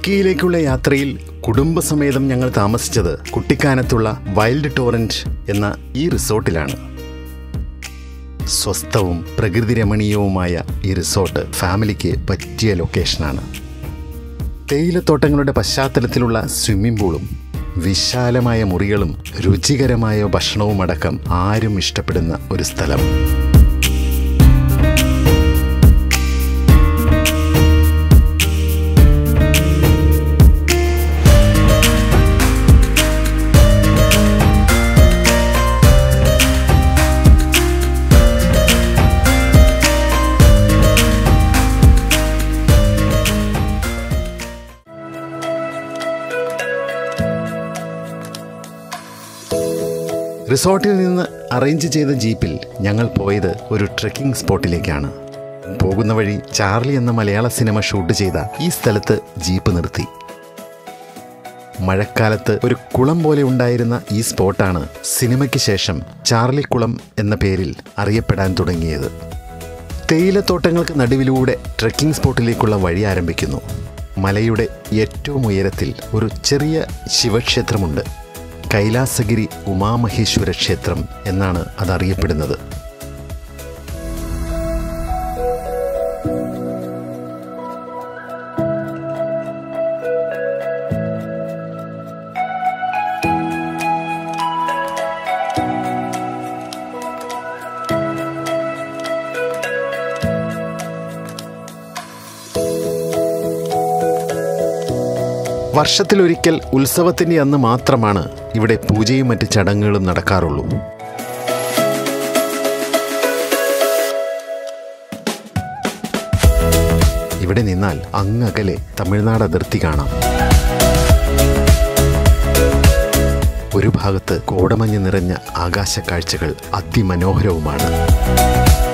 ഇടുക്കിയിലേക്കുള്ള യാത്രയിൽ കുടുംബസമേതം ഞങ്ങൾ താമസിച്ചത് കുട്ടിക്കാനത്തുള്ള വൈൽഡ് ടോറന്റ് എന്ന ഈ റിസോർട്ടിലാണ് സ്വസ്ഥവും പ്രകൃതി രമണീയവുമായ ഈ റിസോർട്ട് ഫാമിലിക്ക് പറ്റിയ ലൊക്കേഷനാണ് തേയിലത്തോട്ടങ്ങളുടെ പശ്ചാത്തലത്തിലുള്ള സ്വിമ്മിംഗ് പൂളും വിശാലമായ മുറികളും രുചികരമായ ഭക്ഷണവും അടക്കം ആരും ഇഷ്ടപ്പെടുന്ന ഒരു സ്ഥലം റിസോർട്ടിൽ നിന്ന് അറേഞ്ച് ചെയ്ത ജീപ്പിൽ ഞങ്ങൾ പോയത് ഒരു ട്രെക്കിംഗ് സ്പോട്ടിലേക്കാണ് പോകുന്ന വഴി ചാർലി എന്ന മലയാള സിനിമ ഷൂട്ട് ചെയ്ത ഈ സ്ഥലത്ത് ജീപ്പ് നിർത്തി മഴക്കാലത്ത് ഒരു കുളം പോലെ ഉണ്ടായിരുന്ന ഈ സ്പോട്ടാണ് സിനിമയ്ക്ക് ശേഷം ചാർലി കുളം എന്ന പേരിൽ അറിയപ്പെടാൻ തുടങ്ങിയത് തേയിലത്തോട്ടങ്ങൾക്ക് നടുവിലൂടെ ട്രെക്കിംഗ് സ്പോട്ടിലേക്കുള്ള വഴി ആരംഭിക്കുന്നു മലയുടെ ഏറ്റവും ഉയരത്തിൽ ഒരു ചെറിയ ശിവക്ഷേത്രമുണ്ട് കൈലാസഗിരി ഉമാമഹേശ്വര ക്ഷേത്രം എന്നാണ് അതറിയപ്പെടുന്നത് വർഷത്തിലൊരിക്കൽ ഉത്സവത്തിൻ്റെ അന്ന് മാത്രമാണ് ഇവിടെ പൂജയും മറ്റ് ചടങ്ങുകളും നടക്കാറുള്ളൂ ഇവിടെ നിന്നാൽ അങ്ങകലെ തമിഴ്നാട് അതിർത്തി കാണാം ഒരു ഭാഗത്ത് കോടമഞ്ഞ് നിറഞ്ഞ ആകാശ കാഴ്ചകൾ അതിമനോഹരവുമാണ്